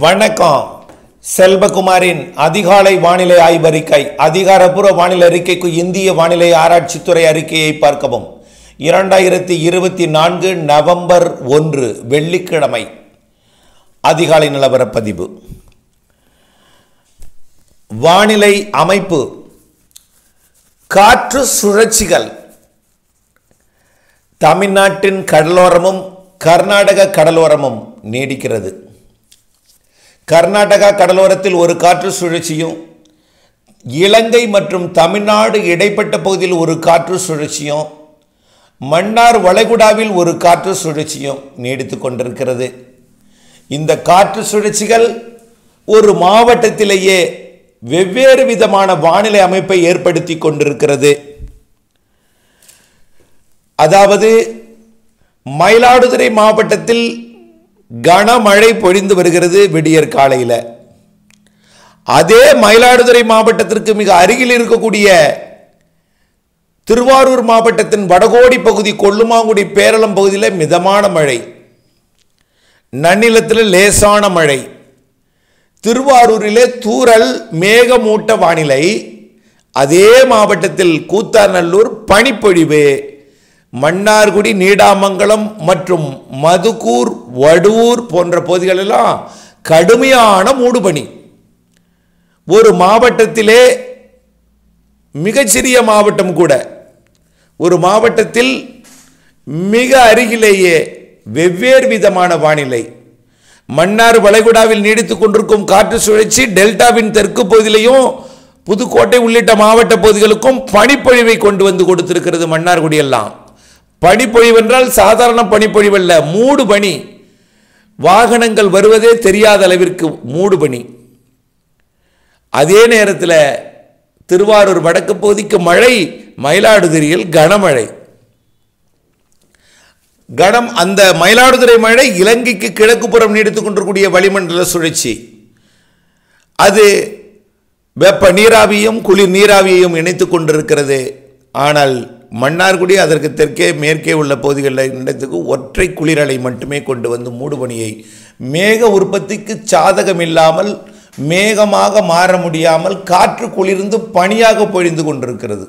வணக்கம் செல்வகுமாரின் அதிகாலை வானிலை ஆய்வறிக்கை அதிகாரப்பூர்வ வானிலை அறிக்கைக்கு இந்திய வானிலை ஆராய்ச்சித்துறை அறிக்கையை பார்க்கவும் இரண்டாயிரத்தி இருபத்தி நான்கு நவம்பர் ஒன்று வெள்ளிக்கிழமை அதிகாலை நிலவரப்பதிவு வானிலை அமைப்பு காற்று சுழற்சிகள் தமிழ்நாட்டின் கடலோரமும் கர்நாடக கடலோரமும் நீடிக்கிறது கர்நாடகா கடலோரத்தில் ஒரு காற்று சுழற்சியும் இலங்கை மற்றும் தமிழ்நாடு இடைப்பட்ட பகுதியில் ஒரு காற்று சுழற்சியும் மன்னார் வளைகுடாவில் ஒரு காற்று சுழற்சியும் நீடித்து கொண்டிருக்கிறது இந்த காற்று சுழற்சிகள் ஒரு மாவட்டத்திலேயே வெவ்வேறு விதமான வானிலை அமைப்பை ஏற்படுத்தி கொண்டிருக்கிறது அதாவது மயிலாடுதுறை மாவட்டத்தில் கனமழை பொழிந்து வருகிறது விடியற் காலையில் அதே மயிலாடுதுறை மாவட்டத்திற்கு மிக அருகில் இருக்கக்கூடிய திருவாரூர் மாவட்டத்தின் வடகோடி பகுதி கொல்லுமாங்குடி பேரளம் பகுதியில் மிதமான மழை நன்னிலத்தில் லேசான மழை திருவாரூரிலே தூறல் மேகமூட்ட வானிலை அதே மாவட்டத்தில் கூத்தாநல்லூர் பனிப்பொழிவு மன்னார்குடி நீடாமங்கலம் மற்றும் மதுக்கூர் வடுவூர் போன்ற பகுதிகளெல்லாம் கடுமையான மூடுபனி ஒரு மாவட்டத்திலே மிகச்சிறிய மாவட்டம் கூட ஒரு மாவட்டத்தில் மிக அருகிலேயே வெவ்வேறு விதமான வானிலை மன்னார் வளைகுடாவில் நீடித்துக் கொண்டிருக்கும் காற்று சுழற்சி டெல்டாவின் தெற்கு பகுதியிலையும் புதுக்கோட்டை உள்ளிட்ட மாவட்ட பகுதிகளுக்கும் பனிப்பொழிவை கொண்டு வந்து கொடுத்திருக்கிறது மன்னார்குடி எல்லாம் பனிப்பொழிவு என்றால் சாதாரண பனிப்பொழிவு அல்ல மூடு பனி வாகனங்கள் வருவதே தெரியாத அளவிற்கு மூடு பனி அதே நேரத்தில் திருவாரூர் வடக்கு பகுதிக்கு மழை மயிலாடுதுறையில் கனமழை கனம் அந்த மயிலாடுதுறை மழை இலங்கைக்கு கிழக்கு புறம் நீடித்துக் கொண்டிருக்கூடிய வளிமண்டல சுழற்சி அது வெப்ப நீராவியும் குளிர் நீராவியையும் இணைத்துக் கொண்டிருக்கிறது ஆனால் மன்னார்குடி அதற்கு தெற்கே மேற்கே உள்ள பகுதிகளில் இடத்துக்கு ஒற்றை குளிரலை மட்டுமே கொண்டு வந்து மூடுபனியை மேக உற்பத்திக்கு சாதகம் இல்லாமல் மேகமாக மாற முடியாமல் காற்று குளிர்ந்து பனியாக பொழிந்து கொண்டிருக்கிறது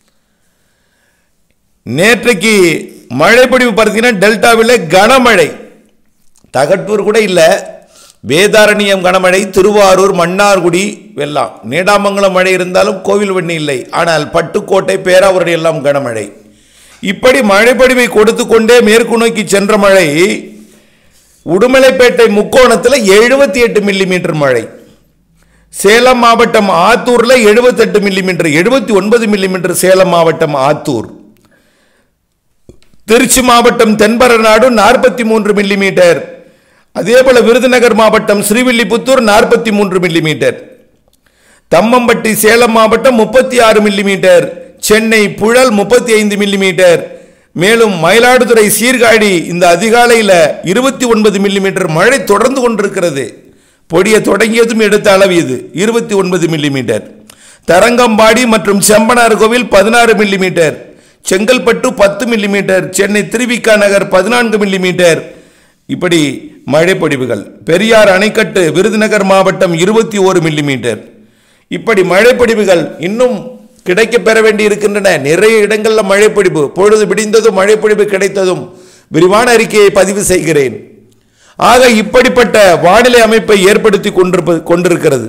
நேற்றைக்கு மழைப்பொழிவு பார்த்தீங்கன்னா டெல்டாவில் கனமழை தகட்டூர் கூட இல்லை வேதாரண்யம் கனமழை திருவாரூர் மன்னார்குடி வெள்ளம் நீடாமங்கலம் மழை இருந்தாலும் கோவில் வண்ணி இல்லை ஆனால் பட்டுக்கோட்டை பேராவூரணி எல்லாம் கனமழை இப்படி மழைப்பொழிவை கொடுத்து கொண்டே மேற்கு நோக்கி சென்ற மழை உடுமலைப்பேட்டை முக்கோணத்தில் எழுபத்தி எட்டு மில்லிமீட்டர் மழை சேலம் மாவட்டம் ஆத்தூரில் எழுபத்தெட்டு மில்லிமீட்டர் எழுபத்தி ஒன்பது மில்லிமீட்டர் சேலம் மாவட்டம் ஆத்தூர் திருச்சி மாவட்டம் தென்பரநாடு நாற்பத்தி மூன்று மில்லிமீட்டர் அதே போல விருதுநகர் மாவட்டம் ஸ்ரீவில்லிபுத்தூர் நாற்பத்தி மூன்று மில்லிமீட்டர் தம்மம்பட்டி சேலம் மாவட்டம் முப்பத்தி ஆறு மில்லிமீட்டர் சென்னை புழல் முப்பத்தி ஐந்து மில்லிமீட்டர் மேலும் மயிலாடுதுறை சீர்காழி இந்த அதிகாலையில் இருபத்தி ஒன்பது மில்லிமீட்டர் மழை தொடர்ந்து கொண்டிருக்கிறது பொடிய தொடங்கியதும் எடுத்த அளவு இது இருபத்தி ஒன்பது மில்லிமீட்டர் தரங்கம்பாடி மற்றும் செம்பனார் கோவில் பதினாறு மில்லிமீட்டர் செங்கல்பட்டு பத்து மில்லிமீட்டர் சென்னை திருவிக்கா நகர் பதினான்கு மில்லிமீட்டர் இப்படி மழைப்பொழிவுகள் பெரியார் அணைக்கட்டு விருதுநகர் மாவட்டம் இருபத்தி ஓரு மில்லிமீட்டர் இப்படி மழைப்பொழிவுகள் இன்னும் கிடைக்க பெற வேண்டி இருக்கின்றன நிறைய இடங்களில் மழைப்பொழிவு பொழுது விடிந்ததும் மழைப்பொழிவு கிடைத்ததும் விரிவான அறிக்கையை பதிவு செய்கிறேன் ஆக இப்படிப்பட்ட வானிலை அமைப்பை ஏற்படுத்தி கொண்டிருப்பது கொண்டிருக்கிறது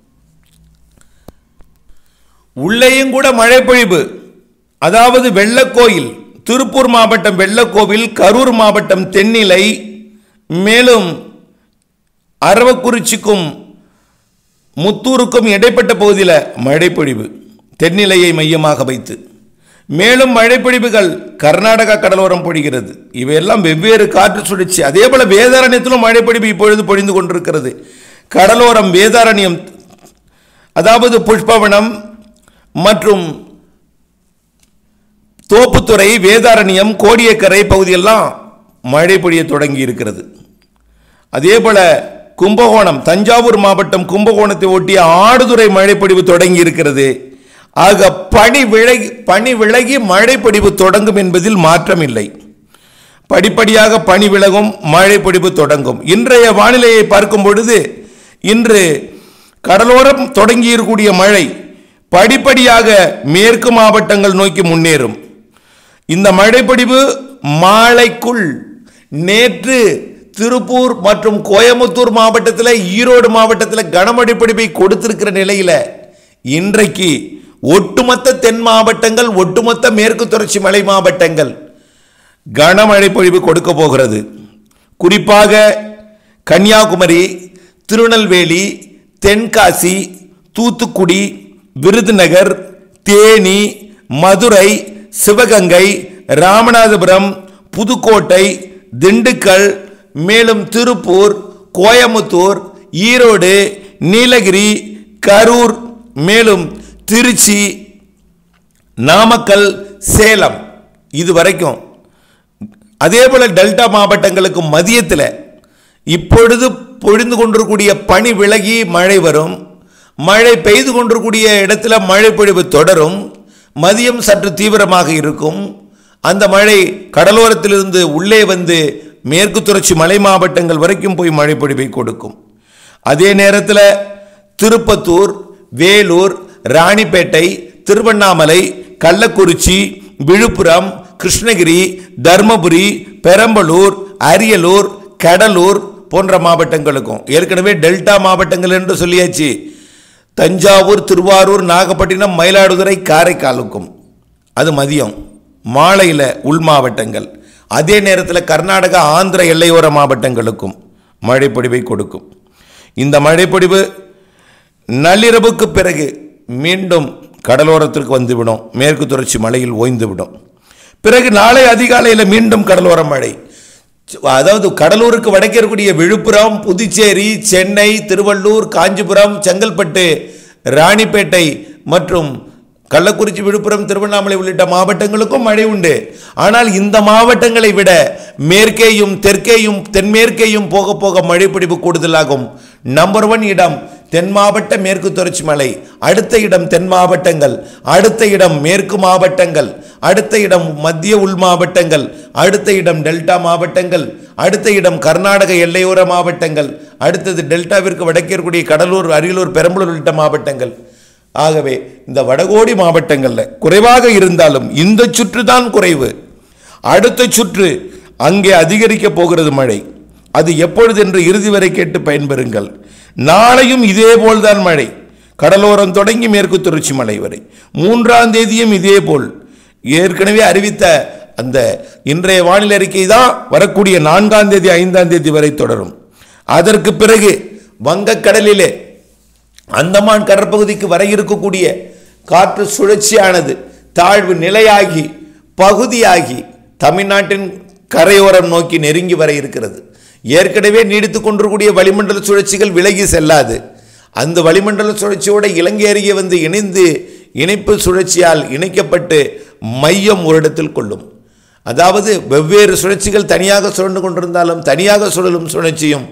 உள்ளேயும் கூட மழைப்பொழிவு அதாவது வெள்ளக்கோயில் திருப்பூர் மாவட்டம் வெள்ளக்கோவில் கரூர் மாவட்டம் தென்னிலை மேலும் அரவக்குறிச்சிக்கும் முத்தூருக்கும் இடைப்பட்ட பகுதியில் மழைப்பொழிவு தென்னிலையை மையமாக வைத்து மேலும் மழைப்பொழிவுகள் கர்நாடகா கடலோரம் பொழிகிறது இவையெல்லாம் வெவ்வேறு காற்று சுழற்சி அதே போல வேதாரண்யத்திலும் மழைப்பொழிவு இப்பொழுது பொழிந்து கொண்டிருக்கிறது கடலோரம் வேதாரண்யம் அதாவது புஷ்பவனம் மற்றும் தோப்புத்துறை வேதாரண்யம் கோடியக்கரை பகுதியெல்லாம் மழை பொழிய தொடங்கி இருக்கிறது அதே போல கும்பகோணம் தஞ்சாவூர் மாவட்டம் கும்பகோணத்தை ஒட்டிய ஆடுதுறை மழைப்பொழிவு தொடங்கி இருக்கிறது ஆக பனி விலகி பனி விலகி மழைப்பொழிவு தொடங்கும் என்பதில் மாற்றம் இல்லை படிப்படியாக பனி விலகும் மழை பொழிவு தொடங்கும் இன்றைய வானிலையை பார்க்கும் பொழுது இன்று கடலோரம் தொடங்கியிருக்கூடிய மழை படிப்படியாக மேற்கு மாவட்டங்கள் நோக்கி முன்னேறும் இந்த மழைப்பொழிவு மாலைக்குள் நேற்று திருப்பூர் மற்றும் கோயமுத்தூர் மாவட்டத்தில் ஈரோடு மாவட்டத்தில் கனமழை பொழிவை கொடுத்திருக்கிற நிலையில் இன்றைக்கு ஒட்டுமொத்த தென் மாவட்டங்கள் ஒட்டுமொத்த மேற்கு தொடர்ச்சி மலை மாவட்டங்கள் கனமழை பொழிவு கொடுக்க போகிறது குறிப்பாக கன்னியாகுமரி திருநெல்வேலி தென்காசி தூத்துக்குடி விருதுநகர் தேனி மதுரை சிவகங்கை ராமநாதபுரம் புதுக்கோட்டை திண்டுக்கல் மேலும் திருப்பூர் கோயமுத்தூர் ஈரோடு நீலகிரி கரூர் மேலும் திருச்சி நாமக்கல் சேலம் இது வரைக்கும் அதே போல டெல்டா மாவட்டங்களுக்கு மதியத்தில் இப்பொழுது பொழிந்து கொண்டிருக்கூடிய பனி விலகி மழை வரும் மழை பெய்து கொண்டிருக்கூடிய இடத்துல மழை பொழிவு தொடரும் மதியம் சற்று தீவிரமாக இருக்கும் அந்த மழை கடலோரத்திலிருந்து உள்ளே வந்து மேற்கு தொடர்ச்சி மலை மாவட்டங்கள் வரைக்கும் போய் மழை பொழிவை கொடுக்கும் அதே நேரத்தில் திருப்பத்தூர் வேலூர் ராணிப்பேட்டை திருவண்ணாமலை கள்ளக்குறிச்சி விழுப்புரம் கிருஷ்ணகிரி தர்மபுரி பெரம்பலூர் அரியலூர் கடலூர் போன்ற மாவட்டங்களுக்கும் ஏற்கனவே டெல்டா மாவட்டங்கள் என்று சொல்லியாச்சு தஞ்சாவூர் திருவாரூர் நாகப்பட்டினம் மயிலாடுதுறை காரைக்காலுக்கும் அது மதியம் மாலையில் உள் மாவட்டங்கள் அதே நேரத்தில் கர்நாடகா ஆந்திர எல்லையோர மாவட்டங்களுக்கும் மழைப்பொழிவை கொடுக்கும் இந்த மழைப்பொழிவு நள்ளிரவுக்கு பிறகு மீண்டும் கடலோரத்திற்கு வந்துவிடும் மேற்கு தொடர்ச்சி மலையில் ஓய்ந்துவிடும் பிறகு நாளை அதிகாலையில் மீண்டும் கடலோர மழை அதாவது கடலூருக்கு வடக்கே இருக்கக்கூடிய விழுப்புரம் புதுச்சேரி சென்னை திருவள்ளூர் காஞ்சிபுரம் செங்கல்பட்டு ராணிப்பேட்டை மற்றும் கள்ளக்குறிச்சி விழுப்புரம் திருவண்ணாமலை உள்ளிட்ட மாவட்டங்களுக்கும் மழை உண்டு ஆனால் இந்த மாவட்டங்களை விட மேற்கேயும் தெற்கேயும் தென்மேற்கேயும் போக போக மழை பிடிப்பு கூடுதலாகும் நம்பர் ஒன் இடம் தென் மாவட்ட மேற்கு தொடர்ச்சி மலை அடுத்த இடம் தென் மாவட்டங்கள் அடுத்த இடம் மேற்கு மாவட்டங்கள் அடுத்த இடம் மத்திய உள் மாவட்டங்கள் அடுத்த இடம் டெல்டா மாவட்டங்கள் அடுத்த இடம் கர்நாடக எல்லையோர மாவட்டங்கள் அடுத்தது டெல்டாவிற்கு வடக்கே இருக்கக்கூடிய கடலூர் அரியலூர் பெரம்பலூர் உள்ளிட்ட மாவட்டங்கள் ஆகவே இந்த வடகோடி மாவட்டங்களில் குறைவாக இருந்தாலும் இந்த சுற்று தான் குறைவு அடுத்த சுற்று அங்கே அதிகரிக்க போகிறது மழை அது எப்பொழுது என்று இறுதி வரை கேட்டு பயன்பெறுங்கள் நாளையும் இதே போல்தான் மழை கடலோரம் தொடங்கி மேற்கு தொடர்ச்சி மலை வரை மூன்றாம் தேதியும் இதே போல் ஏற்கனவே அறிவித்த அந்த இன்றைய வானிலை அறிக்கை தான் வரக்கூடிய நான்காம் தேதி ஐந்தாம் தேதி வரை தொடரும் அதற்கு பிறகு வங்கக்கடலிலே அந்தமான் கடற்பகுதிக்கு வர இருக்கக்கூடிய காற்று சுழற்சியானது தாழ்வு நிலையாகி பகுதியாகி தமிழ்நாட்டின் கரையோரம் நோக்கி நெருங்கி வர இருக்கிறது ஏற்கனவே நீடித்து கொண்டிருக்கூடிய வளிமண்டல சுழற்சிகள் விலகி செல்லாது அந்த வளிமண்டல சுழற்சியோட இலங்கை அருகே வந்து இணைந்து இணைப்பு சுழற்சியால் இணைக்கப்பட்டு மையம் ஒரு இடத்தில் கொள்ளும் அதாவது வெவ்வேறு சுழற்சிகள் தனியாக சுழன்று கொண்டிருந்தாலும் தனியாக சுழலும் சுழற்சியும்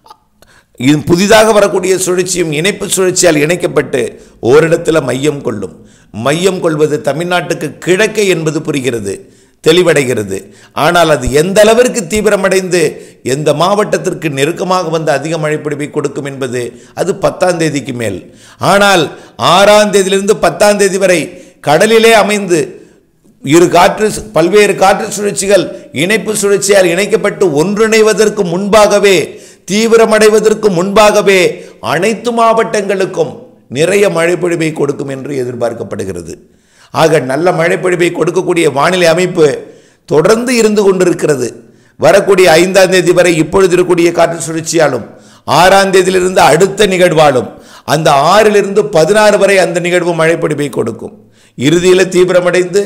இது புதிதாக வரக்கூடிய சுழற்சியும் இணைப்பு சுழற்சியால் இணைக்கப்பட்டு ஓரிடத்தில் மையம் கொள்ளும் மையம் கொள்வது தமிழ்நாட்டுக்கு கிழக்கே என்பது புரிகிறது தெளிவடைகிறது ஆனால் அது எந்த அளவிற்கு தீவிரமடைந்து எந்த மாவட்டத்திற்கு நெருக்கமாக வந்து அதிக மழைப்பிடிப்பை கொடுக்கும் என்பது அது பத்தாம் தேதிக்கு மேல் ஆனால் ஆறாம் தேதியிலிருந்து பத்தாம் தேதி வரை கடலிலே அமைந்து இரு காற்று பல்வேறு காற்று சுழற்சிகள் இணைப்பு சுழற்சியால் இணைக்கப்பட்டு ஒன்றிணைவதற்கு முன்பாகவே தீவிரமடைவதற்கு முன்பாகவே அனைத்து மாவட்டங்களுக்கும் நிறைய மழைப்பொழிவை கொடுக்கும் என்று எதிர்பார்க்கப்படுகிறது ஆக நல்ல மழைப்பொழிவை கொடுக்கக்கூடிய வானிலை அமைப்பு தொடர்ந்து இருந்து கொண்டிருக்கிறது வரக்கூடிய ஐந்தாம் தேதி வரை இப்பொழுது இருக்கக்கூடிய காற்று சுழற்சியாலும் ஆறாம் தேதியிலிருந்து அடுத்த நிகழ்வாலும் அந்த ஆறிலிருந்து பதினாறு வரை அந்த நிகழ்வு மழைப்பொழிவை கொடுக்கும் இறுதியில் தீவிரமடைந்து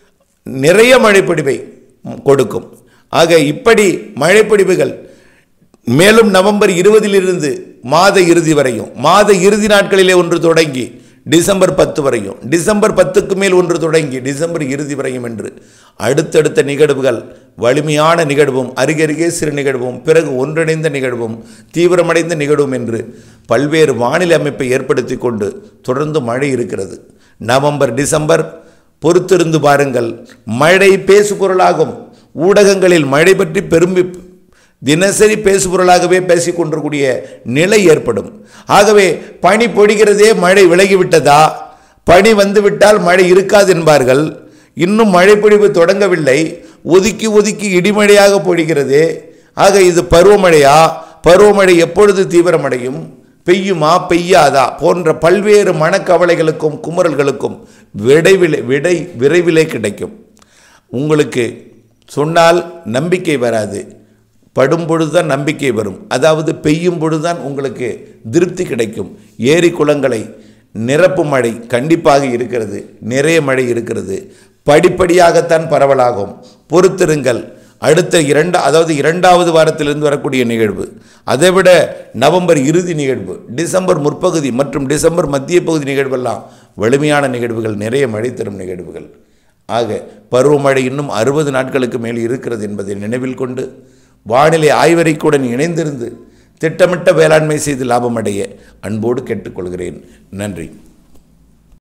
நிறைய மழைப்பொழிவை கொடுக்கும் ஆக இப்படி மழைப்பொழிவுகள் மேலும் நவம்பர் இருபதிலிருந்து மாத இறுதி வரையும் மாத இறுதி நாட்களிலே ஒன்று தொடங்கி டிசம்பர் பத்து வரையும் டிசம்பர் பத்துக்கு மேல் ஒன்று தொடங்கி டிசம்பர் இறுதி வரையும் என்று அடுத்தடுத்த நிகழ்வுகள் வலிமையான நிகழ்வும் அருகருகே சிறு நிகழ்வும் பிறகு ஒன்றிணைந்த நிகழ்வும் தீவிரமடைந்த நிகழ்வும் என்று பல்வேறு வானிலை அமைப்பை ஏற்படுத்தி கொண்டு தொடர்ந்து மழை இருக்கிறது நவம்பர் டிசம்பர் பொறுத்திருந்து பாருங்கள் மழை பேசு பொருளாகும் ஊடகங்களில் மழை பற்றி பெரும்பி தினசரி பேசுபொருளாகவே பேசிக் கொண்டிருக்கூடிய நிலை ஏற்படும் ஆகவே பனி பொழிகிறதே மழை விலகிவிட்டதா பனி வந்துவிட்டால் மழை இருக்காது என்பார்கள் இன்னும் மழை பொழிவு தொடங்கவில்லை ஒதுக்கி ஒதுக்கி இடிமழையாக பொழிகிறது ஆக இது பருவமழையா பருவமழை எப்பொழுது தீவிரமடையும் பெய்யுமா பெய்யாதா போன்ற பல்வேறு மனக்கவலைகளுக்கும் குமுறல்களுக்கும் விடைவிலே விடை விரைவிலே கிடைக்கும் உங்களுக்கு சொன்னால் நம்பிக்கை வராது படும் பொழுதுதான் நம்பிக்கை வரும் அதாவது பெய்யும் பொழுதுதான் உங்களுக்கு திருப்தி கிடைக்கும் ஏரி குளங்களை நிரப்பும் மழை கண்டிப்பாக இருக்கிறது நிறைய மழை இருக்கிறது படிப்படியாகத்தான் பரவலாகும் பொறுத்திருங்கள் அடுத்த இரண்டு அதாவது இரண்டாவது வாரத்திலிருந்து வரக்கூடிய நிகழ்வு அதைவிட நவம்பர் இறுதி நிகழ்வு டிசம்பர் முற்பகுதி மற்றும் டிசம்பர் மத்திய பகுதி நிகழ்வெல்லாம் வலிமையான நிகழ்வுகள் நிறைய மழை தரும் நிகழ்வுகள் ஆக பருவமழை இன்னும் அறுபது நாட்களுக்கு மேல் இருக்கிறது என்பதை நினைவில் கொண்டு வானிலை ஆய்வறிக்கையுடன் இணைந்திருந்து திட்டமிட்ட வேளாண்மை செய்து லாபமடைய அன்போடு கேட்டுக்கொள்கிறேன் நன்றி